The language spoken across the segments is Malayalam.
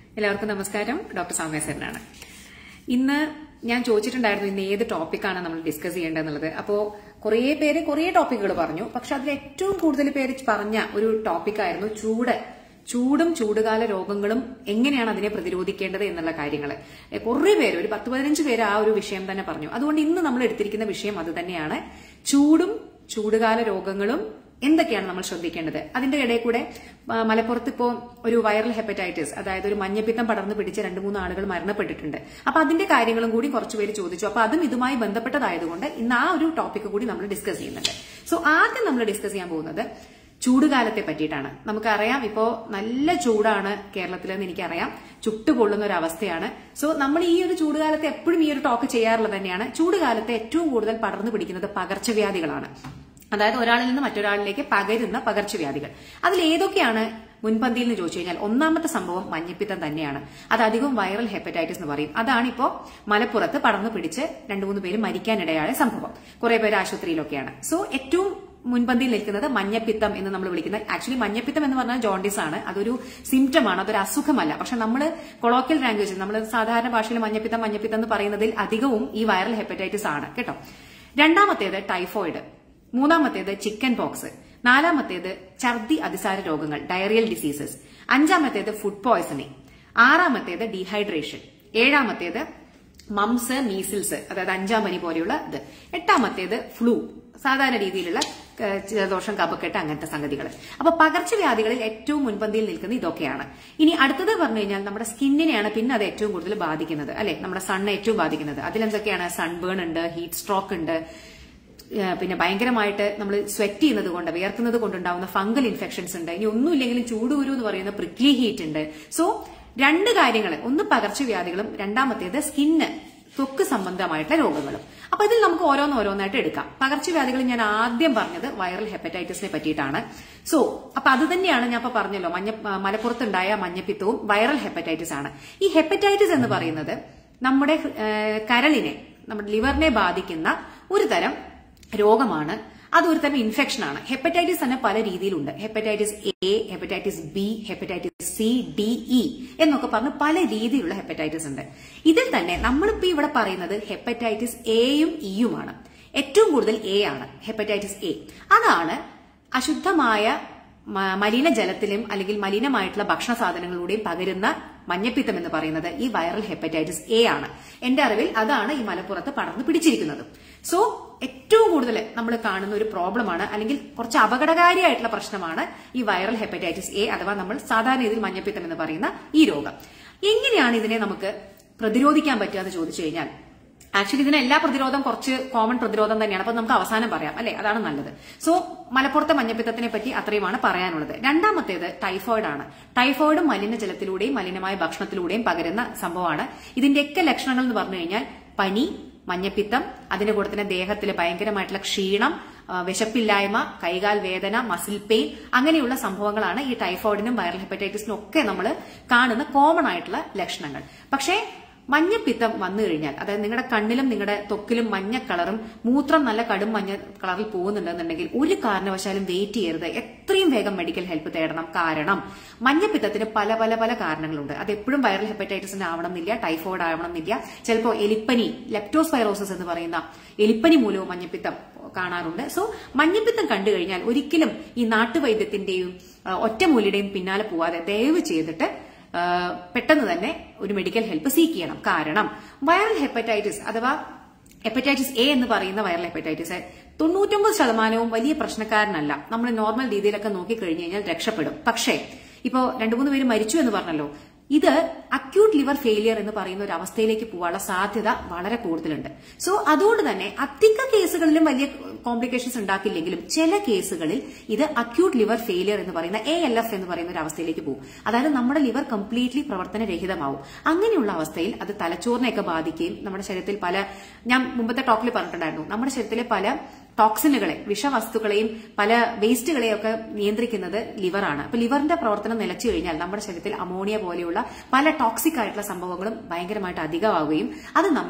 എല്ലാവർക്കും നമസ്കാരം ഡോക്ടർ സൗമ്യ സരനാണ് ഇന്ന് ഞാൻ ചോദിച്ചിട്ടുണ്ടായിരുന്നു ഇന്ന് ഏത് ടോപ്പിക്കാണ് നമ്മൾ ഡിസ്കസ് ചെയ്യേണ്ടതെന്നുള്ളത് അപ്പോ കുറേ പേര് കുറേ ടോപ്പിക്കുകൾ പറഞ്ഞു പക്ഷെ അതിൽ ഏറ്റവും കൂടുതൽ പേര് പറഞ്ഞ ഒരു ടോപ്പിക്കായിരുന്നു ചൂട് ചൂടും ചൂടുകാല രോഗങ്ങളും എങ്ങനെയാണ് അതിനെ പ്രതിരോധിക്കേണ്ടത് എന്നുള്ള കാര്യങ്ങൾ കുറേ പേര് ഒരു പത്ത് പതിനഞ്ച് പേര് ആ ഒരു വിഷയം തന്നെ പറഞ്ഞു അതുകൊണ്ട് ഇന്ന് നമ്മൾ എടുത്തിരിക്കുന്ന വിഷയം അത് തന്നെയാണ് ചൂടും ചൂടുകാല രോഗങ്ങളും എന്തൊക്കെയാണ് നമ്മൾ ശ്രദ്ധിക്കേണ്ടത് അതിന്റെ ഇടയിൽ കൂടെ ആ, മലപ്പുറത്ത് ഇപ്പോൾ ഒരു വൈറൽ ഹെപ്പറ്റൈറ്റിസ് അതായത് ഒരു മഞ്ഞപ്പിത്തം പടർന്നു പിടിച്ച് രണ്ട് മൂന്ന് ആളുകൾ മരണപ്പെട്ടിട്ടുണ്ട് അപ്പൊ അതിന്റെ കാര്യങ്ങളും കൂടി കുറച്ച് പേര് ചോദിച്ചു അപ്പൊ അതും ഇതുമായി ബന്ധപ്പെട്ടതായതുകൊണ്ട് ഇന്ന് ആ ഒരു ടോപ്പിക് കൂടി നമ്മൾ ഡിസ്കസ് ചെയ്യുന്നുണ്ട് സോ ആദ്യം നമ്മൾ ഡിസ്കസ് ചെയ്യാൻ പോകുന്നത് ചൂടുകാലത്തെ പറ്റിയിട്ടാണ് നമുക്കറിയാം ഇപ്പോ നല്ല ചൂടാണ് കേരളത്തിലെന്ന് എനിക്കറിയാം ചുട്ടുപൊള്ളുന്ന ഒരു അവസ്ഥയാണ് സോ നമ്മൾ ഈ ഒരു ചൂടുകാലത്ത് എപ്പോഴും ഈ ഒരു ടോക്ക് ചെയ്യാറുള്ളത് തന്നെയാണ് ചൂടുകാലത്തെ ഏറ്റവും കൂടുതൽ പടർന്നു പിടിക്കുന്നത് പകർച്ചവ്യാധികളാണ് അതായത് ഒരാളിൽ നിന്ന് മറ്റൊരാളിലേക്ക് പകരുന്ന പകർച്ചവ്യാധികൾ അതിൽ ഏതൊക്കെയാണ് മുൻപന്തിയിൽ എന്ന് ചോദിച്ചു കഴിഞ്ഞാൽ ഒന്നാമത്തെ സംഭവം മഞ്ഞപ്പിത്തം തന്നെയാണ് അത് അധികം വൈറൽ ഹെപ്പറ്റൈറ്റിസ് എന്ന് പറയും അതാണ് ഇപ്പോ മലപ്പുറത്ത് പടർന്നു പിടിച്ച് രണ്ടു മൂന്ന് പേര് മരിക്കാനിടയായ സംഭവം കുറെ പേര് ആശുപത്രിയിലൊക്കെയാണ് സോ ഏറ്റവും മുൻപന്തിയിൽ നിൽക്കുന്നത് മഞ്ഞപ്പിത്തം എന്ന് നമ്മൾ വിളിക്കുന്നത് ആക്ച്വലി മഞ്ഞപ്പിത്തം എന്ന് പറഞ്ഞാൽ ജോണ്ടിസ് ആണ് അതൊരു സിംറ്റം ആണ് അതൊരു അസുഖമല്ല പക്ഷെ നമ്മൾ കൊളോക്കിയൽ ലാംഗ്വേജിൽ നമ്മൾ സാധാരണ ഭാഷയിൽ മഞ്ഞപ്പിത്തം മഞ്ഞപ്പിത്തം എന്ന് പറയുന്നതിൽ അധികവും ഈ വൈറൽ ഹെപ്പറ്റൈറ്റിസ് ആണ് കേട്ടോ രണ്ടാമത്തേത് ടൈഫോയിഡ് മൂന്നാമത്തേത് ചിക്കൻ പോക്സ് നാലാമത്തേത് ഛർദി അതിസാര രോഗങ്ങൾ ഡയറിയൽ ഡിസീസസ് അഞ്ചാമത്തേത് ഫുഡ് പോയ്സണിംഗ് ആറാമത്തേത് ഡീഹൈഡ്രേഷൻ ഏഴാമത്തേത് മംസ് മീസിൽസ് അതായത് അഞ്ചാം പനി പോലെയുള്ള ഇത് എട്ടാമത്തേത് ഫ്ലൂ സാധാരണ രീതിയിലുള്ള ഏഹ്, ജലദോഷം കപക്കെട്ട് അങ്ങനത്തെ സംഗതികൾ അപ്പൊ പകർച്ചവ്യാധികളിൽ ഏറ്റവും മുൻപന്തിയിൽ നിൽക്കുന്ന ഇതൊക്കെയാണ് ഇനി അടുത്തത് പറഞ്ഞു കഴിഞ്ഞാൽ നമ്മുടെ സ്കിന്നിനെയാണ് പിന്നെ അത് ഏറ്റവും കൂടുതൽ ബാധിക്കുന്നത് അല്ലെ നമ്മുടെ സണ്ണ് ഏറ്റവും ബാധിക്കുന്നത് അതിലെന്തൊക്കെയാണ് സൺബേൺ ഉണ്ട് ഹീറ്റ് സ്ട്രോക്ക് ഉണ്ട് ഏഹ് പിന്നെ ഭയങ്കരമായിട്ട് നമ്മൾ സ്വെറ്റ് ചെയ്യുന്നത് കൊണ്ട് വിയർക്കുന്നത് കൊണ്ടുണ്ടാവുന്ന ഫംഗൽ ഇൻഫെക്ഷൻസ് ഉണ്ട് ഇനി ഒന്നുമില്ലെങ്കിലും ചൂടുകുരു എന്ന് പറയുന്ന പ്രിക്ലി ഹീറ്റ് ഉണ്ട് സോ രണ്ട് കാര്യങ്ങൾ ഒന്ന് പകർച്ചവ്യാധികളും രണ്ടാമത്തേത് സ്കിന്ന് ത്വക്ക് സംബന്ധമായിട്ടുള്ള രോഗങ്ങളും അപ്പൊ ഇതിൽ നമുക്ക് ഓരോന്ന് ഓരോന്നായിട്ട് എടുക്കാം പകർച്ചവ്യാധികൾ ഞാൻ ആദ്യം പറഞ്ഞത് വൈറൽ ഹെപ്പറ്റൈറ്റിസിനെ പറ്റിയിട്ടാണ് സോ അപ്പൊ അത് തന്നെയാണ് ഞാൻ ഇപ്പൊ പറഞ്ഞല്ലോ മഞ്ഞ മലപ്പുറത്തുണ്ടായ മഞ്ഞപ്പിത്തവും വൈറൽ ഹെപ്പറ്റൈറ്റിസ് ആണ് ഈ ഹെപ്പറ്റൈറ്റിസ് എന്ന് പറയുന്നത് നമ്മുടെ ഏഹ്, കരളിനെ നമ്മുടെ ലിവറിനെ ബാധിക്കുന്ന ഒരു തരം രോഗമാണ് അത് ഒരു തരം ഇൻഫെക്ഷൻ ആണ് ഹെപ്പറ്റൈറ്റിസ് തന്നെ പല രീതിയിലുണ്ട് hepatitis A hepatitis B hepatitis C D E എന്നൊക്കെ പറഞ്ഞ് പല രീതിയിലുള്ള ഹെപ്പറ്റൈറ്റിസ് ഉണ്ട് ഇതിൽ തന്നെ നമ്മളിപ്പോ ഇവിടെ പറയുന്നത് ഹെപ്പറ്റൈറ്റിസ് എയും ഇയുമാണ് ഏറ്റവും കൂടുതൽ എ ആണ് ഹെപ്പറ്റൈറ്റിസ് എ അതാണ് അശുദ്ധമായ മ- മലിനജലത്തിലും അല്ലെങ്കിൽ മലിനമായിട്ടുള്ള ഭക്ഷണ സാധനങ്ങളിലൂടെയും പകരുന്ന മഞ്ഞപ്പിത്തം എന്ന് പറയുന്നത് ഈ വൈറൽ ഹെപ്പറ്റൈറ്റിസ് എ ആണ് എന്റെ അറിവിൽ അതാണ് ഈ മലപ്പുറത്ത് പടർന്നു പിടിച്ചിരിക്കുന്നത് സോ ഏറ്റവും കൂടുതൽ നമ്മൾ കാണുന്ന ഒരു പ്രോബ്ലമാണ് അല്ലെങ്കിൽ കുറച്ച് അപകടകാരിയായിട്ടുള്ള പ്രശ്നമാണ് ഈ വൈറൽ ഹെപ്പറ്റൈറ്റിസ് എ അഥവാ നമ്മൾ സാധാരണ രീതിയിൽ മഞ്ഞപ്പിത്തം എന്ന് പറയുന്ന ഈ രോഗം എങ്ങനെയാണ് ഇതിനെ നമുക്ക് പ്രതിരോധിക്കാൻ പറ്റുക എന്ന് ചോദിച്ചു കഴിഞ്ഞാൽ ആക്ച്വലി ഇതിന് എല്ലാ പ്രതിരോധം കുറച്ച് കോമൺ പ്രതിരോധം തന്നെയാണ് അപ്പൊ നമുക്ക് അവസാനം പറയാം അല്ലെ അതാണ് നല്ലത് സോ മലപ്പുറത്തെ മഞ്ഞപ്പിത്തത്തിനെ പറ്റി അത്രയുമാണ് പറയാനുള്ളത് രണ്ടാമത്തേത് ടൈഫോയിഡ് ആണ് ടൈഫോയിഡ് മലിനജലത്തിലൂടെയും മലിനമായ ഭക്ഷണത്തിലൂടെയും പകരുന്ന സംഭവമാണ് ഇതിന്റെയൊക്കെ ലക്ഷണങ്ങൾ എന്ന് പറഞ്ഞു കഴിഞ്ഞാൽ പനി മഞ്ഞപ്പിത്തം അതിന്റെ കൂടെ തന്നെ ദേഹത്തിൽ ഭയങ്കരമായിട്ടുള്ള ക്ഷീണം ആ, വിശപ്പില്ലായ്മ കൈകാൽ വേദന മസിൽ പെയിൻ അങ്ങനെയുള്ള സംഭവങ്ങളാണ് ഈ ടൈഫോയിഡിനും വൈറൽ ഹെപ്പറ്റൈറ്റിസിനും ഒക്കെ നമ്മൾ കാണുന്ന കോമൺ ആയിട്ടുള്ള ലക്ഷണങ്ങൾ പക്ഷേ മഞ്ഞപ്പിത്തം വന്നു കഴിഞ്ഞാൽ അതായത് നിങ്ങളുടെ കണ്ണിലും നിങ്ങളുടെ ത്വക്കിലും മഞ്ഞ കളറും മൂത്രം നല്ല കടും മഞ്ഞ കളറിൽ പോകുന്നുണ്ടെന്നുണ്ടെങ്കിൽ ഒരു കാരണവശാലും വെയിറ്റ് ചെയ്യരുത് എത്രയും വേഗം മെഡിക്കൽ ഹെൽപ്പ് തേടണം കാരണം മഞ്ഞപ്പിത്തത്തിന് പല പല പല കാരണങ്ങളുണ്ട് അത് എപ്പോഴും വൈറൽ ഹെപ്പറ്റൈറ്റിസിന് ആവണം എന്നില്ല ടൈഫോയിഡ് ആവണം എന്നില്ല ചിലപ്പോൾ എലിപ്പനി ലെപ്റ്റോസ്പൈറോസിസ് എന്ന് പറയുന്ന എലിപ്പനി മൂലവും മഞ്ഞപ്പിത്തം കാണാറുണ്ട് സോ മഞ്ഞപ്പിത്തം കണ്ടു കഴിഞ്ഞാൽ ഒരിക്കലും ഈ നാട്ടുവൈദ്യത്തിന്റെയും ആ, ഒറ്റമൂലിയുടെയും പിന്നാലെ പോവാതെ ദയവ് ചെയ്തിട്ട് ആ, പെട്ടെന്ന് തന്നെ ഒരു മെഡിക്കൽ ഹെൽപ്പ് സീക്ക് ചെയ്യണം കാരണം വൈറൽ ഹെപ്പറ്റൈറ്റിസ് അഥവാ ഹെപ്പറ്റൈറ്റിസ് എ എന്ന് പറയുന്ന വൈറൽ ഹെപ്പറ്റൈറ്റിസ് തൊണ്ണൂറ്റൊമ്പത് ശതമാനവും വലിയ പ്രശ്നക്കാരനല്ല നമ്മൾ നോർമൽ രീതിയിലൊക്കെ നോക്കിക്കഴിഞ്ഞു കഴിഞ്ഞാൽ രക്ഷപ്പെടും പക്ഷേ ഇപ്പോ രണ്ടു മൂന്ന് പേര് മരിച്ചു എന്ന് പറഞ്ഞല്ലോ ഇത് അക്യൂട്ട് ലിവർ ഫെയിലിയർ എന്ന് പറയുന്ന ഒരു അവസ്ഥയിലേക്ക് പോകാനുള്ള സാധ്യത വളരെ കൂടുതലുണ്ട് സോ അതുകൊണ്ട് തന്നെ അധിക കേസുകളിലും വലിയ കോംപ്ലിക്കേഷൻസ് ഉണ്ടാക്കില്ലെങ്കിലും ചില കേസുകളിൽ ഇത് അക്യൂട്ട് ലിവർ ഫെയിലിയർ എന്ന് പറയുന്ന എ എൽ എഫ് എന്ന് പറയുന്ന ഒരു അവസ്ഥയിലേക്ക് പോകും അതായത് നമ്മുടെ ലിവർ കംപ്ലീറ്റ്ലി പ്രവർത്തനരഹിതമാവും അങ്ങനെയുള്ള അവസ്ഥയിൽ അത് തലച്ചോറിനെയൊക്കെ ബാധിക്കുകയും നമ്മുടെ ശരീരത്തിൽ പല ഞാൻ മുമ്പത്തെ ടോക്കിൽ പറഞ്ഞിട്ടുണ്ടായിരുന്നു നമ്മുടെ ശരീരത്തിലെ പല ടോക്സിനുകളെ വിഷവസ്തുക്കളെയും പല വേസ്റ്റുകളെയും ഒക്കെ നിയന്ത്രിക്കുന്നത് ലിവറാണ് അപ്പൊ ലിവറിന്റെ പ്രവർത്തനം നിലച്ചു കഴിഞ്ഞാൽ നമ്മുടെ ശരീരത്തിൽ അമോണിയ പോലെയുള്ള പല ടോക്സിക് ആയിട്ടുള്ള സംഭവങ്ങളും ഭയങ്കരമായിട്ട് അധികമാവുകയും അത് നമ്മുടെ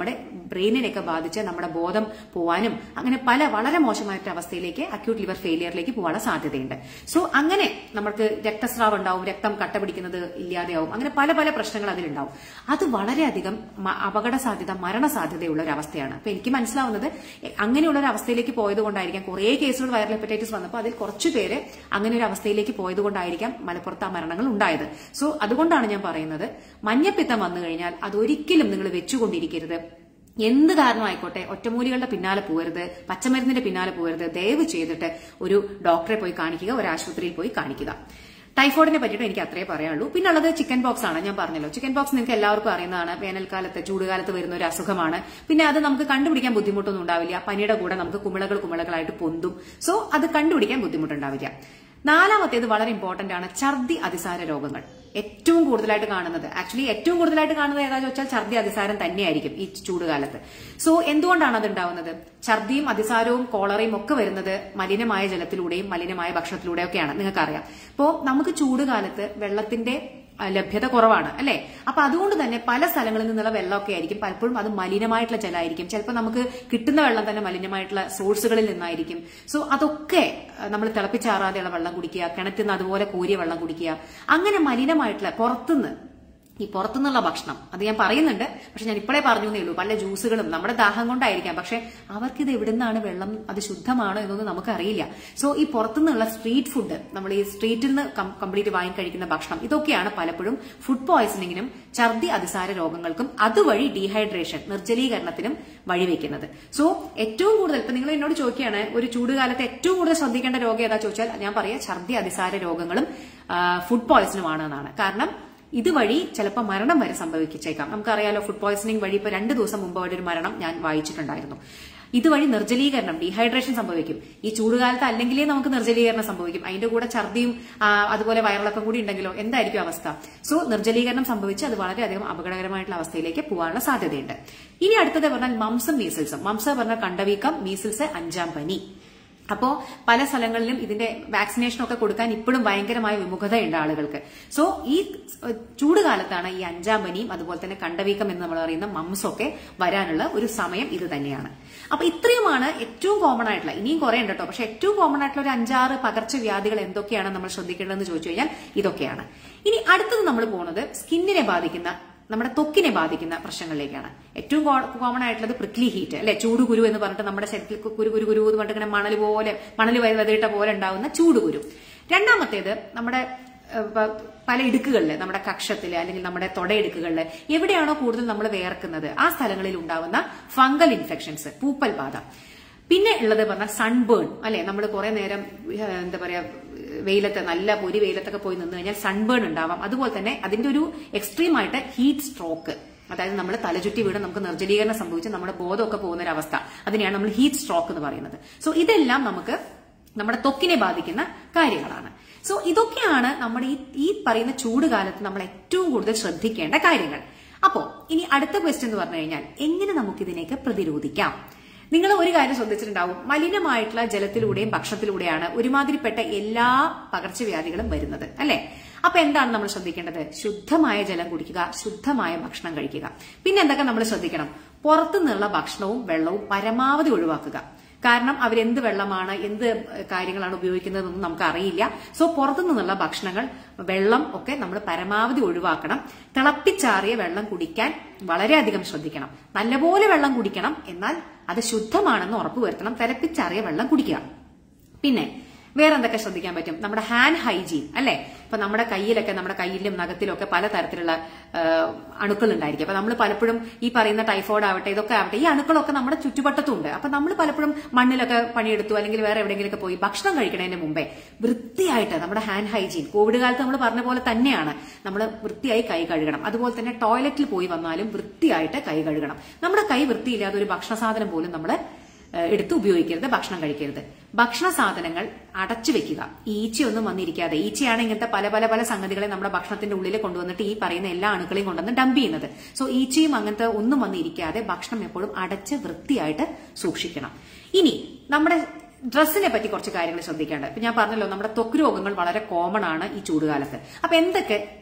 ബ്രെയിനിനെയൊക്കെ ബാധിച്ച് നമ്മുടെ ബോധം പോവാനും അങ്ങനെ പല വളരെ മോശമായിട്ട് അവസ്ഥയിലേക്ക് അക്യൂട്ട് ലിവർ ഫെയിലിയറിലേക്ക് പോകാനുള്ള സാധ്യതയുണ്ട് സോ അങ്ങനെ നമുക്ക് രക്തസ്രാവം ഉണ്ടാവും രക്തം കട്ട പിടിക്കുന്നത് ഇല്ലാതെയാവും അങ്ങനെ പല പല പ്രശ്നങ്ങൾ അതിലുണ്ടാവും അത് വളരെയധികം മ- അപകട സാധ്യത മരണ സാധ്യതയുള്ള ഒരു അവസ്ഥയാണ് അപ്പൊ എനിക്ക് മനസ്സിലാവുന്നത് എ- അങ്ങനെയുള്ള ഒരു അവസ്ഥയിലേക്ക് പോയത് കൊണ്ടായിരിക്കാം കുറേ കേസുകൾ വൈറൽ ഹെപ്പറ്റൈറ്റിസ് വന്നപ്പോൾ അതിൽ കുറച്ചു പേര് അങ്ങനെ ഒരു അവസ്ഥയിലേക്ക് പോയത് കൊണ്ടായിരിക്കാം മലപ്പുറത്ത് ആ മരണങ്ങൾ ഉണ്ടായത് സോ അതുകൊണ്ടാണ് ഞാൻ പറയുന്നത് മഞ്ഞപ്പിത്തം വന്നു കഴിഞ്ഞാൽ അതൊരിക്കലും നിങ്ങൾ വെച്ചുകൊണ്ടിരിക്കരുത് എന്ത് കാരണമായിക്കോട്ടെ ഒറ്റമൂലികളുടെ പിന്നാലെ പോകരുത് പച്ചമരുന്നിന്റെ പിന്നാലെ പോകരുത് ദയവ് ചെയ്തിട്ട് ഒരു ഡോക്ടറെ പോയി കാണിക്കുക ഒരു ആശുപത്രിയിൽ പോയി കാണിക്കുക ടൈഫോയിഡിനെ പറ്റിയിട്ട് എനിക്ക് അത്രേ പറയാനുള്ളൂ പിന്നെ ഉള്ളത് ചിക്കൻ ബോക്സ് ആണ് ഞാൻ പറഞ്ഞല്ലോ ചിക്കൻ ബോക്സ് നിങ്ങൾക്ക് എല്ലാവർക്കും അറിയുന്നതാണ് വേനൽക്കാലത്ത് ചൂടുകാലത്ത് വരുന്ന ഒരു അസുഖമാണ് പിന്നെ അത് നമുക്ക് കണ്ടുപിടിക്കാൻ ബുദ്ധിമുട്ടൊന്നും ഉണ്ടാവില്ല പനിയുടെ കൂടെ നമുക്ക് കുമിളകൾ കുമിളകളായിട്ട് പൊന്തും സോ അത് കണ്ടുപിടിക്കാൻ ബുദ്ധിമുട്ടുണ്ടാവില്ല നാലാമത്തേത് വളരെ ഇമ്പോർട്ടന്റ് ആണ് ഛർദി അതിസാര രോഗങ്ങൾ ഏറ്റവും കൂടുതലായിട്ട് കാണുന്നത് ആക്ച്വലി ഏറ്റവും കൂടുതലായിട്ട് കാണുന്നത് ഏതാ ചോദിച്ചാൽ ഛർദി അതിസാരം തന്നെയായിരിക്കും ഈ ചൂടുകാലത്ത് സോ എന്തുകൊണ്ടാണ് അത് ഉണ്ടാവുന്നത് ഛർദിയും അതിസാരവും കോളറയും ഒക്കെ വരുന്നത് മലിനമായ ജലത്തിലൂടെയും മലിനമായ ഭക്ഷണത്തിലൂടെയും ഒക്കെയാണ് നിങ്ങൾക്കറിയാം ഇപ്പോ നമുക്ക് ചൂടുകാലത്ത് വെള്ളത്തിന്റെ ആ, ലഭ്യത കുറവാണ് അല്ലെ അപ്പൊ അതുകൊണ്ട് തന്നെ പല സ്ഥലങ്ങളിൽ നിന്നുള്ള വെള്ളമൊക്കെ ആയിരിക്കും പലപ്പോഴും അത് മലിനമായിട്ടുള്ള ജലമായിരിക്കും ചിലപ്പോൾ നമുക്ക് കിട്ടുന്ന വെള്ളം തന്നെ മലിനമായിട്ടുള്ള സോഴ്സുകളിൽ നിന്നായിരിക്കും സോ അതൊക്കെ നമ്മൾ തിളപ്പിച്ചാറാതെയുള്ള വെള്ളം കുടിക്കുക കിണറ്റിൽ നിന്ന് അതുപോലെ കോരിയ വെള്ളം കുടിക്കുക അങ്ങനെ മലിനമായിട്ടുള്ള പുറത്തുനിന്ന് ഈ പുറത്തുനിന്നുള്ള ഭക്ഷണം അത് ഞാൻ പറയുന്നുണ്ട് പക്ഷെ ഞാൻ ഇപ്പോഴേ പറഞ്ഞു എന്നേ ഉള്ളൂ പല ജ്യൂസുകളും നമ്മുടെ ദാഹം കൊണ്ടായിരിക്കാം പക്ഷെ അവർക്കിത് എവിടുന്നാണ് വെള്ളം അത് ശുദ്ധമാണോ എന്നൊന്നും നമുക്കറിയില്ല സോ ഈ പുറത്തുനിന്നുള്ള സ്ട്രീറ്റ് ഫുഡ് നമ്മൾ ഈ സ്ട്രീറ്റിൽ നിന്ന് കംപ്ലീറ്റ് വാങ്ങി കഴിക്കുന്ന ഭക്ഷണം ഇതൊക്കെയാണ് പലപ്പോഴും ഫുഡ് പോയ്സണിങ്ങിനും ഛർദി അതിസാര രോഗങ്ങൾക്കും അതുവഴി ഡീഹൈഡ്രേഷൻ നിർജ്ജലീകരണത്തിനും വഴിവെക്കുന്നത് സോ ഏറ്റവും കൂടുതൽ ഇപ്പൊ നിങ്ങൾ എന്നോട് ചോദിക്കുകയാണ് ഒരു ചൂടുകാലത്ത് ഏറ്റവും കൂടുതൽ ശ്രദ്ധിക്കേണ്ട രോഗം ഏതാ ചോദിച്ചാൽ ഞാൻ പറയാം ഛർദി അതിസാര രോഗങ്ങളും ഫുഡ് പോയ്സണുമാണ് എന്നാണ് കാരണം ഇതുവഴി ചിലപ്പോൾ മരണം വരെ സംഭവിച്ചേക്കാം നമുക്കറിയാലോ ഫുഡ് പോയ്സണിംഗ് വഴി ഇപ്പൊ രണ്ട് ദിവസം മുമ്പ് ഒരു മരണം ഞാൻ വായിച്ചിട്ടുണ്ടായിരുന്നു ഇതുവഴി നിർജ്ജലീകരണം ഡീഹൈഡ്രേഷൻ സംഭവിക്കും ഈ ചൂടുകാലത്ത് അല്ലെങ്കിലേ നമുക്ക് നിർജ്ജലീകരണം സംഭവിക്കും അതിന്റെ കൂടെ ഛർദിയും ആ, അതുപോലെ വയറിളക്കം കൂടി ഉണ്ടെങ്കിലോ എന്തായിരിക്കും അവസ്ഥ സോ നിർജ്ജലീകരണം സംഭവിച്ച് അത് വളരെയധികം അപകടകരമായിട്ടുള്ള അവസ്ഥയിലേക്ക് പോകാനുള്ള സാധ്യതയുണ്ട് ഇനി അടുത്തത് പറഞ്ഞാൽ മംസം മീസിൽസും മംസ പറഞ്ഞാൽ കണ്ടവീക്കം മീസിൽസ് അഞ്ചാം പനി അപ്പോ പല സ്ഥലങ്ങളിലും ഇതിന്റെ വാക്സിനേഷൻ ഒക്കെ കൊടുക്കാൻ ഇപ്പോഴും ഭയങ്കരമായ വിമുഖതയുണ്ട് ആളുകൾക്ക് സോ ഈ ചൂടുകാലത്താണ് ഈ അഞ്ചാം പനിയും അതുപോലെ തന്നെ കണ്ടവീക്കം എന്ന് നമ്മൾ പറയുന്ന മംസ് ഒക്കെ വരാനുള്ള ഒരു സമയം ഇത് തന്നെയാണ് അപ്പൊ ഇത്രയുമാണ് ഏറ്റവും കോമൺ ആയിട്ടുള്ള ഇനിയും കുറെ ഉണ്ട് കേട്ടോ പക്ഷെ ഏറ്റവും കോമൺ ആയിട്ടുള്ള ഒരു അഞ്ചാറ് പകർച്ചവ്യാധികൾ എന്തൊക്കെയാണ് നമ്മൾ ശ്രദ്ധിക്കേണ്ടതെന്ന് ചോദിച്ചു കഴിഞ്ഞാൽ ഇതൊക്കെയാണ് ഇനി അടുത്തത് നമ്മൾ പോകുന്നത് സ്കിന്നിനെ ബാധിക്കുന്ന നമ്മുടെ ത്വക്കിനെ ബാധിക്കുന്ന പ്രശ്നങ്ങളിലേക്കാണ് ഏറ്റവും കോമൺ ആയിട്ടുള്ളത് പ്രിക്ലി ഹീറ്റ് അല്ലെ ചൂടുകുരു എന്ന് പറഞ്ഞിട്ട് നമ്മുടെ ശരീരത്തിൽ കുരു കുരു കുരു എന്ന് പറഞ്ഞിട്ട് ഇങ്ങനെ മണൽ പോലെ മണൽ വെതിട്ട പോലെ ഉണ്ടാവുന്ന ചൂടുകുരു രണ്ടാമത്തേത് നമ്മുടെ ഏഹ്, പ- പല ഇടുക്കുകളിൽ നമ്മുടെ കക്ഷത്തില് അല്ലെങ്കിൽ നമ്മുടെ തൊടയിടുക്കുകളിൽ എവിടെയാണോ കൂടുതൽ നമ്മൾ വേർക്കുന്നത് ആ സ്ഥലങ്ങളിൽ ഉണ്ടാവുന്ന ഫംഗൽ ഇൻഫെക്ഷൻസ് പൂപ്പൽ ബാധ പിന്നെ ഉള്ളത് പറഞ്ഞാൽ സൺബേൺ അല്ലെ നമ്മൾ കുറെ നേരം ഏഹ്, എന്താ പറയാ വെയിലത്ത് നല്ല പൊരി വെയിലത്തൊക്കെ പോയി നിന്ന് കഴിഞ്ഞാൽ സൺബേൺ ഉണ്ടാവാം അതുപോലെ തന്നെ അതിന്റെ ഒരു എക്സ്ട്രീം ആയിട്ട് ഹീറ്റ് സ്ട്രോക്ക് അതായത് നമ്മൾ തലചുറ്റി വീട് നമുക്ക് നിർജ്ജലീകരണം സംഭവിച്ച് നമ്മുടെ ബോധമൊക്കെ പോകുന്ന ഒരു അവസ്ഥ അതിനെയാണ് നമ്മൾ ഹീറ്റ് സ്ട്രോക്ക് എന്ന് പറയുന്നത് സോ ഇതെല്ലാം നമുക്ക് നമ്മുടെ ത്വക്കിനെ ബാധിക്കുന്ന കാര്യങ്ങളാണ് സോ ഇതൊക്കെയാണ് നമ്മുടെ ഈ ഈ പറയുന്ന ചൂട് കാലത്ത് നമ്മൾ ഏറ്റവും കൂടുതൽ ശ്രദ്ധിക്കേണ്ട കാര്യങ്ങൾ അപ്പോ ഇനി അടുത്ത ക്വസ്റ്റ്യൻ എന്ന് പറഞ്ഞു കഴിഞ്ഞാൽ എങ്ങനെ നമുക്ക് ഇതിനെയൊക്കെ പ്രതിരോധിക്കാം നിങ്ങൾ ഒരു കാര്യം ശ്രദ്ധിച്ചിട്ടുണ്ടാവും മലിനമായിട്ടുള്ള ജലത്തിലൂടെയും ഭക്ഷണത്തിലൂടെയാണ് ഒരുമാതിരിപ്പെട്ട എല്ലാ പകർച്ചവ്യാധികളും വരുന്നത് അല്ലെ അപ്പൊ എന്താണ് നമ്മൾ ശ്രദ്ധിക്കേണ്ടത് ശുദ്ധമായ ജലം കുടിക്കുക ശുദ്ധമായ ഭക്ഷണം കഴിക്കുക പിന്നെ എന്തൊക്കെ നമ്മൾ ശ്രദ്ധിക്കണം പുറത്തുനിന്നുള്ള ഭക്ഷണവും വെള്ളവും പരമാവധി ഒഴിവാക്കുക കാരണം അവരെന്ത് വെള്ളമാണ് എന്ത് കാര്യങ്ങളാണ് ഉപയോഗിക്കുന്നതെന്നൊന്നും നമുക്ക് അറിയില്ല സോ പുറത്തു നിന്നുള്ള ഭക്ഷണങ്ങൾ വെള്ളം ഒക്കെ നമ്മൾ പരമാവധി ഒഴിവാക്കണം തിളപ്പിച്ചാറിയ വെള്ളം കുടിക്കാൻ വളരെയധികം ശ്രദ്ധിക്കണം നല്ലപോലെ വെള്ളം കുടിക്കണം എന്നാൽ അത് ശുദ്ധമാണെന്ന് ഉറപ്പുവരുത്തണം തിളപ്പിച്ചാറിയ വെള്ളം കുടിക്കുക പിന്നെ വേറെ എന്തൊക്കെ ശ്രദ്ധിക്കാൻ പറ്റും നമ്മുടെ ഹാൻഡ് ഹൈജീൻ അല്ലെ ഇപ്പൊ നമ്മുടെ കയ്യിലൊക്കെ നമ്മുടെ കയ്യിലും നഖത്തിലും ഒക്കെ പലതരത്തിലുള്ള അണുക്കൾ ഉണ്ടായിരിക്കും അപ്പൊ നമ്മൾ പലപ്പോഴും ഈ പറയുന്ന ടൈഫോയിഡ് ആവട്ടെ ഇതൊക്കെ ആവട്ടെ ഈ അണുക്കളൊക്കെ നമ്മുടെ ചുറ്റുവട്ടത്തുണ്ട് അപ്പൊ നമ്മൾ പലപ്പോഴും മണ്ണിലൊക്കെ പണിയെടുത്തു അല്ലെങ്കിൽ വേറെ എവിടെയെങ്കിലുമൊക്കെ പോയി ഭക്ഷണം കഴിക്കുന്നതിന് മുമ്പേ വൃത്തിയായിട്ട് നമ്മുടെ ഹാൻഡ് ഹൈജീൻ കോവിഡ് കാലത്ത് നമ്മൾ പറഞ്ഞ പോലെ തന്നെയാണ് നമ്മൾ വൃത്തിയായി കൈ കഴുകണം അതുപോലെ തന്നെ ടോയ്ലറ്റിൽ പോയി വന്നാലും വൃത്തിയായിട്ട് കൈ കഴുകണം നമ്മുടെ കൈ വൃത്തിയില്ലാതെ ഒരു ഭക്ഷണ സാധനം പോലും നമ്മൾ എടുത്ത് ഉപയോഗിക്കരുത് ഭക്ഷണം കഴിക്കരുത് ഭക്ഷണ സാധനങ്ങൾ അടച്ചു വെക്കുക ഈച്ചയൊന്നും വന്നിരിക്കാതെ ഈച്ചയാണ് ഇങ്ങനത്തെ പല പല പല സംഗതികളെ നമ്മുടെ ഭക്ഷണത്തിന്റെ ഉള്ളിൽ കൊണ്ടുവന്നിട്ട് ഈ പറയുന്ന എല്ലാ അണുക്കളെയും കൊണ്ടുവന്ന് ഡംപ് ചെയ്യുന്നത് സോ ഈച്ചയും അങ്ങനത്തെ ഒന്നും വന്നിരിക്കാതെ ഭക്ഷണം എപ്പോഴും അടച്ച് വൃത്തിയായിട്ട് സൂക്ഷിക്കണം ഇനി നമ്മുടെ ഡ്രസ്സിനെ പറ്റി കുറച്ച് കാര്യങ്ങൾ ശ്രദ്ധിക്കേണ്ടത് ഇപ്പൊ ഞാൻ പറഞ്ഞല്ലോ നമ്മുടെ ത്വക്ക് രോഗങ്ങൾ വളരെ കോമൺ ആണ് ഈ ചൂടുകാലത്ത് അപ്പൊ എന്തൊക്കെ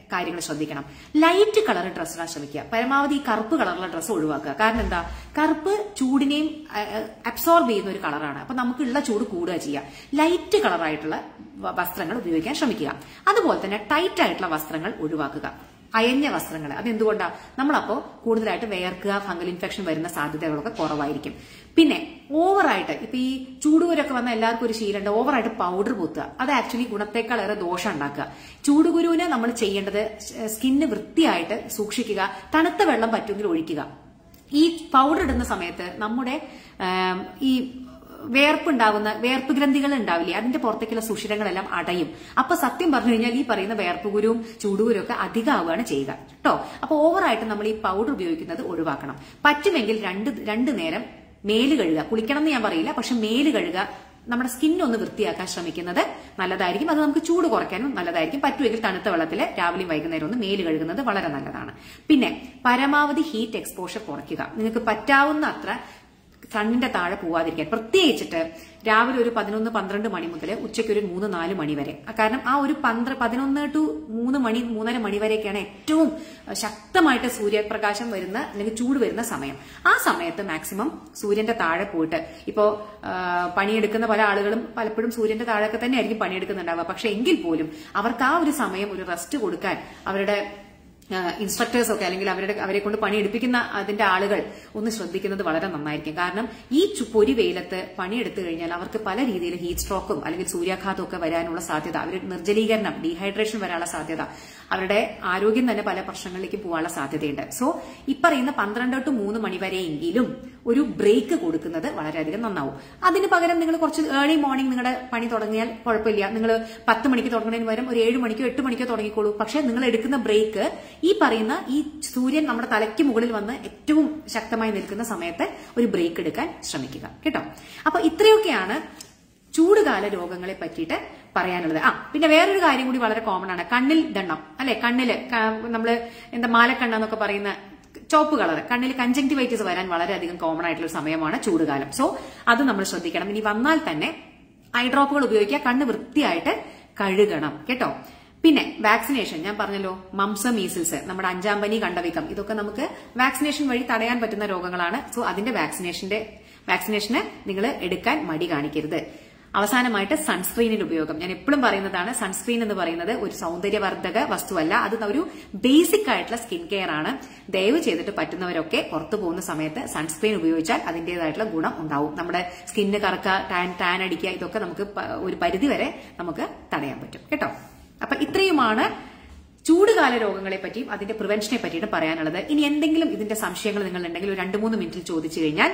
കാര്യങ്ങൾ ശ്രദ്ധിക്കണം ലൈറ്റ് കളർ ഡ്രസ്സ് ഇടാൻ ശ്രമിക്കുക പരമാവധി ഈ കറുപ്പ് കളറുള്ള ഡ്രസ്സ് ഒഴിവാക്കുക കാരണം എന്താ കറുപ്പ് ചൂടിനെയും അബ്സോർബ് ചെയ്യുന്ന ഒരു കളറാണ് അപ്പൊ നമുക്കുള്ള ചൂട് കൂടുക ചെയ്യുക ലൈറ്റ് കളറായിട്ടുള്ള വ- വസ്ത്രങ്ങൾ ഉപയോഗിക്കാൻ ശ്രമിക്കുക അതുപോലെ തന്നെ ടൈറ്റ് ആയിട്ടുള്ള വസ്ത്രങ്ങൾ ഒഴിവാക്കുക അയഞ്ഞ വസ്ത്രങ്ങൾ അതെന്തുകൊണ്ടാ നമ്മളപ്പോ കൂടുതലായിട്ട് വേർക്കുക ഫംഗൽ ഇൻഫെക്ഷൻ വരുന്ന സാധ്യതകളൊക്കെ കുറവായിരിക്കും പിന്നെ ഓവറായിട്ട് ഇപ്പൊ ഈ ചൂടുകുരൊക്കെ വന്ന എല്ലാവർക്കും ഒരു ശീലമുണ്ട് ഓവറായിട്ട് പൗഡർ പൂത്തുക അത് ആക്ച്വലി ഗുണത്തേക്കാളേറെ ദോഷം ഉണ്ടാക്കുക ചൂടുകുരുവിന് നമ്മൾ ചെയ്യേണ്ടത് സ്കിന്ന് വൃത്തിയായിട്ട് സൂക്ഷിക്കുക തണുത്ത വെള്ളം പറ്റുമെങ്കിൽ ഒഴിക്കുക ഈ പൗഡർ ഇടുന്ന സമയത്ത് നമ്മുടെ ആം, ഈ വേർപ്പുണ്ടാകുന്ന വേർപ്പ് ഗ്രന്ഥികൾ ഉണ്ടാവില്ലേ അതിന്റെ പുറത്തേക്കുള്ള സുഷിരങ്ങളെല്ലാം അടയും അപ്പൊ സത്യം പറഞ്ഞു കഴിഞ്ഞാൽ ഈ പറയുന്ന വേർപ്പുകുരും ചൂടുകുരും ഒക്കെ അധികമാവുകയാണ് ചെയ്യുക കേട്ടോ അപ്പൊ ഓവറായിട്ട് നമ്മൾ ഈ പൗഡർ ഉപയോഗിക്കുന്നത് ഒഴിവാക്കണം പറ്റുമെങ്കിൽ രണ്ട് രണ്ട് നേരം മേല് കഴുകുക കുളിക്കണം എന്ന് ഞാൻ പറയില്ല പക്ഷെ മേല് കഴുകുക നമ്മുടെ സ്കിൻ ഒന്ന് വൃത്തിയാക്കാൻ ശ്രമിക്കുന്നത് നല്ലതായിരിക്കും അത് നമുക്ക് ചൂട് കുറയ്ക്കാനും നല്ലതായിരിക്കും പറ്റുമെങ്കിൽ തണുത്ത വെള്ളത്തിൽ രാവിലെയും വൈകുന്നേരം ഒന്ന് മേല് കഴുകുന്നത് വളരെ നല്ലതാണ് പിന്നെ പരമാവധി ഹീറ്റ് എക്സ്പോഷർ കുറയ്ക്കുക നിങ്ങൾക്ക് പറ്റാവുന്ന അത്ര സണ്ണിന്റെ താഴെ പോവാതിരിക്കാൻ പ്രത്യേകിച്ചിട്ട് രാവിലെ ഒരു പതിനൊന്ന് പന്ത്രണ്ട് മണി മുതൽ ഉച്ചയ്ക്ക് ഒരു മൂന്ന് നാല് മണി വരെ കാരണം ആ ഒരു പന്ത്ര പതിനൊന്ന് ടു മൂന്ന് മണി മൂന്നര മണി വരെയൊക്കെയാണ് ഏറ്റവും ശക്തമായിട്ട് സൂര്യപ്രകാശം വരുന്ന അല്ലെങ്കിൽ ചൂട് വരുന്ന സമയം ആ സമയത്ത് മാക്സിമം സൂര്യന്റെ താഴെ പോയിട്ട് ഇപ്പോ ആ, പണിയെടുക്കുന്ന പല ആളുകളും പലപ്പോഴും സൂര്യന്റെ താഴെയൊക്കെ തന്നെ ആയിരിക്കും പണിയെടുക്കുന്നുണ്ടാവുക പക്ഷെ എങ്കിൽ പോലും അവർക്ക് ആ ഒരു സമയം ഒരു റെസ്റ്റ് കൊടുക്കാൻ അവരുടെ ഇൻസ്ട്രക്ടേഴ്സ് ഒക്കെ അല്ലെങ്കിൽ അവരുടെ അവരെ കൊണ്ട് പണിയെടുപ്പിക്കുന്ന അതിന്റെ ആളുകൾ ഒന്ന് ശ്രദ്ധിക്കുന്നത് വളരെ നന്നായിരിക്കും കാരണം ഈ ചു- പൊരി വെയിലത്ത് പണിയെടുത്തു കഴിഞ്ഞാൽ അവർക്ക് പല രീതിയിൽ ഹീറ്റ് സ്ട്രോക്കും അല്ലെങ്കിൽ സൂര്യാഘാതം ഒക്കെ വരാനുള്ള സാധ്യത അവർ നിർജ്ജലീകരണം ഡീഹൈഡ്രേഷൻ വരാനുള്ള സാധ്യത അവരുടെ ആരോഗ്യം തന്നെ പല പ്രശ്നങ്ങളിലേക്ക് പോകാനുള്ള സാധ്യതയുണ്ട് സോ ഇപ്പറയുന്ന പന്ത്രണ്ട് ടു മൂന്ന് മണി വരെയെങ്കിലും ഒരു ബ്രേക്ക് കൊടുക്കുന്നത് വളരെയധികം നന്നാവും അതിന് പകരം നിങ്ങൾ കുറച്ച് ഏർലി മോർണിംഗ് നിങ്ങളുടെ പണി തുടങ്ങിയാൽ കുഴപ്പമില്ല നിങ്ങൾ പത്ത് മണിക്ക് തുടങ്ങുന്നതിന് പകരം ഒരു ഏഴ് മണിക്കോ എട്ട് മണിക്കോ തുടങ്ങിക്കോളൂ പക്ഷെ നിങ്ങൾ എടുക്കുന്ന ബ്രേക്ക് ഈ പറയുന്ന ഈ സൂര്യൻ നമ്മുടെ തലയ്ക്ക് മുകളിൽ വന്ന് ഏറ്റവും ശക്തമായി നിൽക്കുന്ന സമയത്ത് ഒരു ബ്രേക്ക് എടുക്കാൻ ശ്രമിക്കുക കേട്ടോ അപ്പൊ ഇത്രയൊക്കെയാണ് ചൂടുകാല രോഗങ്ങളെ പറ്റിയിട്ട് പറയാനുള്ളത് ആ പിന്നെ വേറൊരു കാര്യം കൂടി വളരെ കോമൺ ആണ് കണ്ണിൽ ദണ്ണം അല്ലെ കണ്ണില് ക- നമ്മള് എന്താ മാലക്കണ്ണ എന്നൊക്കെ പറയുന്ന ചോപ്പ് കളർ കണ്ണിൽ കഞ്ചങ്ടിവൈറ്റിസ് വരാൻ വളരെയധികം കോമൺ ആയിട്ടുള്ള ഒരു സമയമാണ് ചൂടുകാലം സോ അത് നമ്മൾ ശ്രദ്ധിക്കണം ഇനി വന്നാൽ തന്നെ ഐ ഡ്രോപ്പുകൾ ഉപയോഗിക്കുക കണ്ണ് വൃത്തിയായിട്ട് കഴുകണം കേട്ടോ പിന്നെ വാക്സിനേഷൻ ഞാൻ പറഞ്ഞല്ലോ മംസ മീസിൽസ് നമ്മുടെ അഞ്ചാം പനി കണ്ടവീക്കം ഇതൊക്കെ നമുക്ക് വാക്സിനേഷൻ വഴി തടയാൻ പറ്റുന്ന രോഗങ്ങളാണ് സോ അതിന്റെ വാക്സിനേഷന്റെ വാക്സിനേഷന് നിങ്ങൾ എടുക്കാൻ മടി കാണിക്കരുത് അവസാനമായിട്ട് സൺസ്ക്രീനിന്റെ ഉപയോഗം ഞാൻ എപ്പോഴും പറയുന്നതാണ് സൺസ്ക്രീൻ എന്ന് പറയുന്നത് ഒരു സൗന്ദര്യവർദ്ധക വസ്തുവല്ല അത് ഒരു ബേസിക് ആയിട്ടുള്ള സ്കിൻ കെയർ ആണ് ദയവ് ചെയ്തിട്ട് പറ്റുന്നവരൊക്കെ പുറത്തു പോകുന്ന സമയത്ത് സൺസ്ക്രീൻ ഉപയോഗിച്ചാൽ അതിന്റേതായിട്ടുള്ള ഗുണം ഉണ്ടാവും നമ്മുടെ സ്കിന്ന് കറക്കുക ടാൻ ടാൻ അടിക്കുക ഇതൊക്കെ നമുക്ക് പ- ഒരു പരിധി വരെ നമുക്ക് തടയാൻ പറ്റും കേട്ടോ അപ്പൊ ഇത്രയുമാണ് ചൂടുകാല രോഗങ്ങളെ പറ്റിയും അതിന്റെ പ്രിവെൻഷനെ പറ്റിയിട്ട് പറയാനുള്ളത് ഇനി എന്തെങ്കിലും ഇതിന്റെ സംശയങ്ങൾ നിങ്ങൾ ഉണ്ടെങ്കിൽ ഒരു രണ്ട് മൂന്ന് മിനിറ്റിൽ ചോദിച്ചു കഴിഞ്ഞാൽ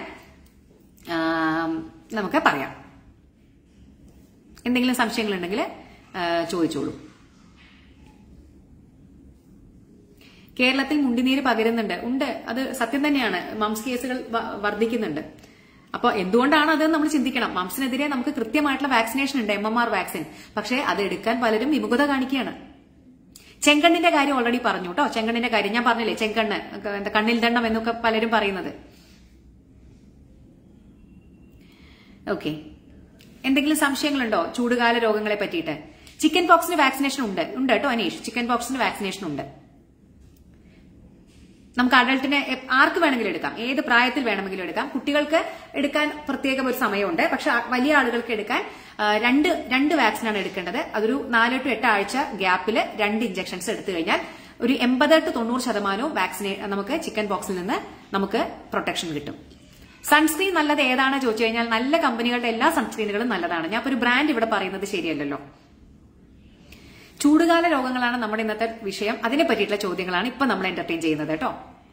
ആം, നമുക്ക് പറയാം എന്തെങ്കിലും സംശയങ്ങളുണ്ടെങ്കിൽ ആ, ചോദിച്ചോളൂ കേരളത്തിൽ മുണ്ടിനീര് പകരുന്നുണ്ട് ഉണ്ട് അത് സത്യം തന്നെയാണ് മംസ് കേസുകൾ വ- വർദ്ധിക്കുന്നുണ്ട് അപ്പൊ എന്തുകൊണ്ടാണ് അത് നമ്മൾ ചിന്തിക്കണം മംസിനെതിരെ നമുക്ക് കൃത്യമായിട്ടുള്ള വാക്സിനേഷൻ ഉണ്ട് എം എം ആർ വാക്സിൻ പക്ഷേ അത് എടുക്കാൻ പലരും വിമുഖത കാണിക്കുകയാണ് ചെങ്കണ്ണിന്റെ കാര്യം ഓൾറെഡി പറഞ്ഞു കേട്ടോ ചെങ്കണ്ണിന്റെ കാര്യം ഞാൻ പറഞ്ഞില്ലേ ചെങ്കണ്ണ് ഒക്കെ എന്താ കണ്ണിൽ ദണ്ണം എന്നൊക്കെ പലരും പറയുന്നത് ഓക്കെ എന്തെങ്കിലും സംശയങ്ങളുണ്ടോ ചൂടുകാല രോഗങ്ങളെ പറ്റിയിട്ട് ചിക്കൻ പോക്സിന് വാക്സിനേഷൻ ഉണ്ട് ഉണ്ട് കേട്ടോ അനീഷ് ചിക്കൻ പോക്സിന് വാക്സിനേഷൻ ഉണ്ട് നമുക്ക് അഡൾട്ടിനെ എ- ആർക്ക് വേണമെങ്കിലും എടുക്കാം ഏത് പ്രായത്തിൽ വേണമെങ്കിലും എടുക്കാം കുട്ടികൾക്ക് എടുക്കാൻ പ്രത്യേകം ഒരു സമയമുണ്ട് പക്ഷെ ആ- വലിയ ആളുകൾക്ക് എടുക്കാൻ ആ, രണ്ട് രണ്ട് വാക്സിനാണ് എടുക്കേണ്ടത് അതൊരു നാല് ടു എട്ട് ആഴ്ച ഗ്യാപ്പിൽ രണ്ട് ഇഞ്ചക്ഷൻസ് എടുത്തു കഴിഞ്ഞാൽ ഒരു എൺപത് ടു തൊണ്ണൂറ് ശതമാനവും വാക്സിനേ നമുക്ക് ചിക്കൻ പോക്സിൽ നിന്ന് നമുക്ക് പ്രൊട്ടക്ഷൻ കിട്ടും സൺസ്ക്രീൻ നല്ലത് ഏതാണ് ചോദിച്ചു കഴിഞ്ഞാൽ നല്ല കമ്പനികളുടെ എല്ലാ സൺസ്ക്രീനുകളും നല്ലതാണ് ഞാൻ ഇപ്പൊ ഒരു ബ്രാൻഡ് ഇവിടെ പറയുന്നത് ശരിയല്ലല്ലോ ചൂടുകാല രോഗങ്ങളാണ് നമ്മുടെ ഇന്നത്തെ വിഷയം അതിനെ പറ്റിയിട്ടുള്ള ചോദ്യങ്ങളാണ് ഇപ്പൊ നമ്മൾ എന്റർടൈൻ ചെയ്യുന്നത് കേട്ടോ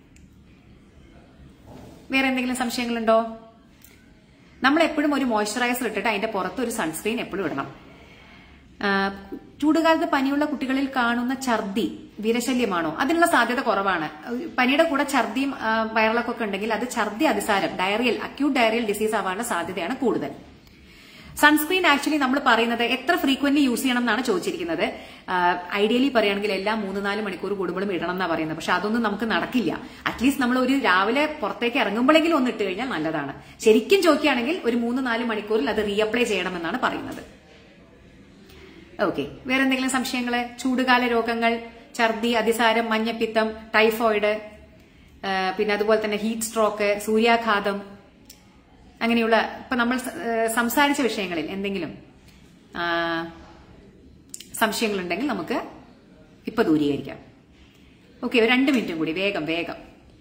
വേറെ എന്തെങ്കിലും സംശയങ്ങളുണ്ടോ നമ്മൾ എപ്പോഴും ഒരു മോയ്സ്ചറൈസർ ഇട്ടിട്ട് അതിന്റെ പുറത്ത് ഒരു സൺസ്ക്രീൻ എപ്പോഴും ഇടണം ആ, ചൂടുകാലത്ത് പനിയുള്ള കുട്ടികളിൽ കാണുന്ന ഛർദി വിരശല്യമാണോ അതിനുള്ള സാധ്യത കുറവാണ് പനിയുടെ കൂടെ ഛർദിയും ആ, വയറിളക്കൊക്കെ ഉണ്ടെങ്കിൽ അത് ഛർദി അതിസാരം ഡയറിയൽ അക്യൂട്ട് ഡയറിയൽ ഡിസീസ് ആവാനുള്ള സാധ്യതയാണ് കൂടുതൽ സൺസ്ക്രീൻ ആക്ച്വലി നമ്മൾ പറയുന്നത് എത്ര ഫ്രീക്വന്റ്ലി യൂസ് ചെയ്യണം എന്നാണ് ചോദിച്ചിരിക്കുന്നത് ഐഡിയലി പറയുകയാണെങ്കിൽ എല്ലാം മൂന്ന് നാല് മണിക്കൂർ കൂടുമ്പോഴും ഇടണം എന്നാണ് പറയുന്നത് പക്ഷെ അതൊന്നും നമുക്ക് നടക്കില്ല അറ്റ്ലീസ്റ്റ് നമ്മൾ ഒരു രാവിലെ പുറത്തേക്ക് ഇറങ്ങുമ്പോഴെങ്കിലും ഒന്ന് ഇട്ട് കഴിഞ്ഞാൽ നല്ലതാണ് ശരിക്കും ചോദിക്കുകയാണെങ്കിൽ ഒരു മൂന്ന് നാല് മണിക്കൂറിൽ അത് റീഅപ്ലൈ ചെയ്യണമെന്നാണ് പറയുന്നത് ഓക്കെ വേറെ എന്തെങ്കിലും സംശയങ്ങള് ചൂടുകാല രോഗങ്ങൾ ഛർദി അതിസാരം മഞ്ഞപ്പിത്തം ടൈഫോയിഡ് ആ, പിന്നെ അതുപോലെ തന്നെ ഹീറ്റ് സ്ട്രോക്ക് സൂര്യാഘാതം അങ്ങനെയുള്ള ഇപ്പൊ നമ്മൾ സ- ആ, സംസാരിച്ച വിഷയങ്ങളിൽ എന്തെങ്കിലും ആ, സംശയങ്ങളുണ്ടെങ്കിൽ നമുക്ക് ഇപ്പൊ ദൂരീകരിക്കാം ഓക്കെ ഒരു രണ്ട് മിനിറ്റും കൂടി വേഗം വേഗം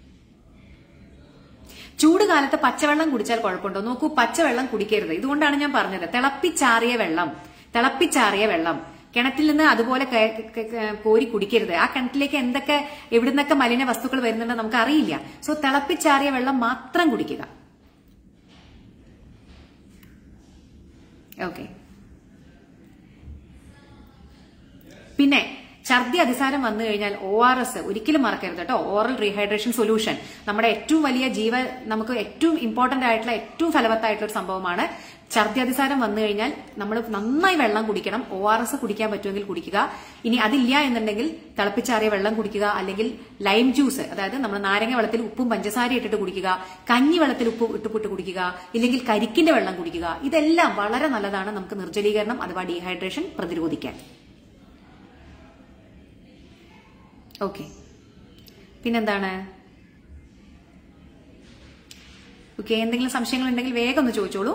ചൂട് കാലത്ത് പച്ചവെള്ളം കുടിച്ചാൽ കുഴപ്പമുണ്ടോ നോക്കൂ പച്ചവെള്ളം കുടിക്കരുത് ഇതുകൊണ്ടാണ് ഞാൻ പറഞ്ഞത് തിളപ്പിച്ചാറിയ വെള്ളം തിളപ്പിച്ചാറിയ വെള്ളം കിണറ്റിൽ നിന്ന് അതുപോലെ കേ- കേ- കേ- കോരി കുടിക്കരുത് ആ കിണറ്റിലേക്ക് എന്തൊക്കെ എവിടുന്നൊക്കെ മലിന വസ്തുക്കൾ വരുന്നുണ്ടോ നമുക്ക് അറിയില്ല സോ തിളപ്പിച്ചാറിയ വെള്ളം മാത്രം കുടിക്കുക ഓക്കെ പിന്നെ ഛർദി അതിസാരം വന്നു കഴിഞ്ഞാൽ ഒ ആർ എസ് ഒരിക്കലും മറക്കരുത് കേട്ടോ ഓറൽ റീഹൈഡ്രേഷൻ സൊല്യൂഷൻ നമ്മുടെ ഏറ്റവും വലിയ ജീവ നമുക്ക് ഏറ്റവും ഇമ്പോർട്ടന്റ് ആയിട്ടുള്ള ഏറ്റവും ഫലവത്തായിട്ടുള്ള ഒരു സംഭവമാണ് ഛർദി അതിസാരം വന്നു കഴിഞ്ഞാൽ നമ്മൾ നന്നായി വെള്ളം കുടിക്കണം ഒ ആർ എസ് കുടിക്കാൻ പറ്റുമെങ്കിൽ കുടിക്കുക ഇനി അതില്ല എന്നുണ്ടെങ്കിൽ തിളപ്പിച്ചാറിയ വെള്ളം കുടിക്കുക അല്ലെങ്കിൽ ലൈം ജ്യൂസ് അതായത് നമ്മൾ നാരങ്ങ വെള്ളത്തിൽ ഉപ്പും പഞ്ചസാര ഇട്ടിട്ട് കുടിക്കുക കഞ്ഞി വെള്ളത്തിൽ ഉപ്പ് ഇട്ടുപുട്ട് കുടിക്കുക ഇല്ലെങ്കിൽ കരിക്കിന്റെ വെള്ളം കുടിക്കുക ഇതെല്ലാം വളരെ നല്ലതാണ് നമുക്ക് നിർജ്ജലീകരണം അഥവാ ഡീഹൈഡ്രേഷൻ പ്രതിരോധിക്കാൻ ഓക്കെ പിന്നെന്താണ് ഓക്കെ എന്തെങ്കിലും സംശയങ്ങൾ ഉണ്ടെങ്കിൽ വേഗം ഒന്ന് ചോദിച്ചോളൂ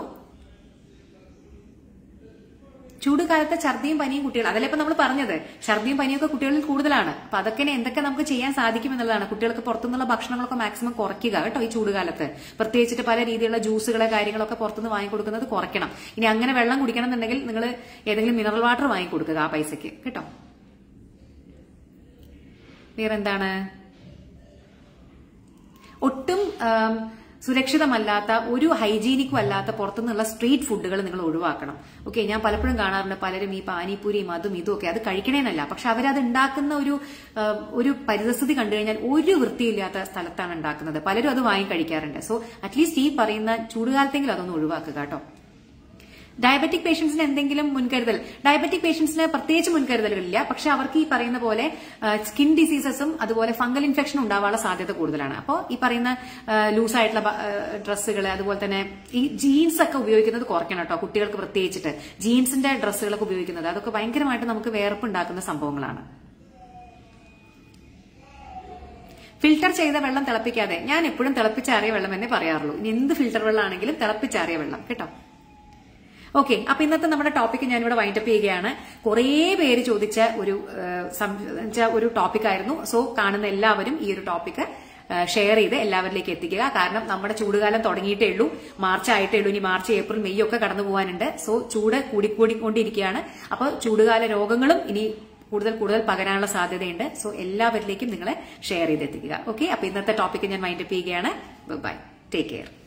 ചൂട് കാലത്ത് ഛർദിയും പനിയും കുട്ടികൾ അതല്ലേ ഇപ്പൊ നമ്മൾ പറഞ്ഞത് ഛർദിയും പനിയും ഒക്കെ കുട്ടികളിൽ കൂടുതലാണ് അപ്പൊ അതൊക്കെ ഇനി എന്തൊക്കെ നമുക്ക് ചെയ്യാൻ സാധിക്കും എന്നുള്ളതാണ് കുട്ടികൾക്ക് പുറത്തുനിന്നുള്ള ഭക്ഷണങ്ങളൊക്കെ മാക്സിമം കുറയ്ക്കുക കേട്ടോ ഈ ചൂട് കാലത്ത് പ്രത്യേകിച്ചിട്ട് പല രീതിയിലുള്ള ജ്യൂസുകളെ കാര്യങ്ങളൊക്കെ പുറത്തുനിന്ന് വാങ്ങിക്കൊടുക്കുന്നത് കുറയ്ക്കണം ഇനി അങ്ങനെ വെള്ളം കുടിക്കണം എന്നുണ്ടെങ്കിൽ നിങ്ങൾ ഏതെങ്കിലും മിനറൽ വാട്ടർ വാങ്ങിക്കൊടുക്കുക ആ പൈസക്ക് കേട്ടോ വേറെന്താണ് ഒട്ടും ആം, സുരക്ഷിതമല്ലാത്ത ഒരു ഹൈജീനിക്കും അല്ലാത്ത പുറത്തുനിന്നുള്ള സ്ട്രീറ്റ് ഫുഡുകൾ നിങ്ങൾ ഒഴിവാക്കണം ഓക്കെ ഞാൻ പലപ്പോഴും കാണാറുണ്ട് പലരും ഈ പാനിപ്പൂരിയും അതും ഇതും ഒക്കെ അത് കഴിക്കണേന്നല്ല പക്ഷെ അവരത് ഉണ്ടാക്കുന്ന ഒരു ആ, ഒരു പരിതസ്ഥിതി കണ്ടു കഴിഞ്ഞാൽ ഒരു വൃത്തിയില്ലാത്ത സ്ഥലത്താണ് ഉണ്ടാക്കുന്നത് പലരും അത് വാങ്ങി കഴിക്കാറുണ്ട് സോ അറ്റ്ലീസ്റ്റ് ഈ പറയുന്ന ചൂടുകാലത്തെങ്കിലും അതൊന്ന് ഒഴിവാക്കുക കേട്ടോ ഡയബറ്റിക് പേഷ്യൻസിന് എന്തെങ്കിലും മുൻകരുതൽ ഡയബറ്റിക് പേഷ്യൻസിന് പ്രത്യേകിച്ച് മുൻകരുതലുകളില്ല പക്ഷെ അവർക്ക് ഈ പറയുന്ന പോലെ സ്കിൻ ഡിസീസസും അതുപോലെ ഫംഗൽ ഇൻഫെക്ഷൻ ഉണ്ടാവാനുള്ള സാധ്യത കൂടുതലാണ് അപ്പോൾ ഈ പറയുന്ന ലൂസ് ആയിട്ടുള്ള ഡ്രസ്സുകൾ അതുപോലെ തന്നെ ഈ ജീൻസ് ഒക്കെ ഉപയോഗിക്കുന്നത് കുറയ്ക്കണം കേട്ടോ കുട്ടികൾക്ക് പ്രത്യേകിച്ചിട്ട് ജീൻസിന്റെ ഡ്രസ്സുകളൊക്കെ ഉപയോഗിക്കുന്നത് അതൊക്കെ ഭയങ്കരമായിട്ട് നമുക്ക് വേർപ്പ് ഉണ്ടാക്കുന്ന സംഭവങ്ങളാണ് ഫിൽട്ടർ ചെയ്ത വെള്ളം തിളപ്പിക്കാതെ ഞാൻ എപ്പോഴും തിളപ്പിച്ചാറിയ വെള്ളം എന്നേ പറയാറുള്ളൂ ഇനി എന്ത് ഫിൽട്ടർ വെള്ളമാണെങ്കിലും തിളപ്പിച്ചാറിയ വെള്ളം കേട്ടോ ഓക്കെ അപ്പൊ ഇന്നത്തെ നമ്മുടെ ടോപ്പിക് ഞാനിവിടെ വൈൻഡപ്പ് ചെയ്യുകയാണ് കുറേ പേര് ചോദിച്ച ഒരു ഏഹ്, സം- വെച്ചാ ഒരു ടോപ്പിക് ആയിരുന്നു സോ കാണുന്ന എല്ലാവരും ഈ ഒരു ടോപ്പിക് ഷെയർ ചെയ്ത് എല്ലാവരിലേക്ക് എത്തിക്കുക കാരണം നമ്മുടെ ചൂടുകാലം തുടങ്ങിയിട്ടേ ഉള്ളൂ മാർച്ച് ആയിട്ടേ ഉള്ളൂ ഇനി മാർച്ച് ഏപ്രിൽ മെയ് ഒക്കെ കടന്നു പോകാനുണ്ട് സോ ചൂട് കൂടിക്കൂടിക്കൊണ്ടിരിക്കുകയാണ് അപ്പോൾ ചൂടുകാല രോഗങ്ങളും ഇനി കൂടുതൽ കൂടുതൽ പകരാനുള്ള സാധ്യതയുണ്ട് സോ എല്ലാവരിലേക്കും നിങ്ങളെ ഷെയർ ചെയ്ത് എത്തിക്കുക ഓക്കെ അപ്പൊ ഇന്നത്തെ ടോപ്പിക് ഞാൻ വൈൻഡപ്പ് ചെയ്യുകയാണ് ബൈ ടേക്ക് കെയർ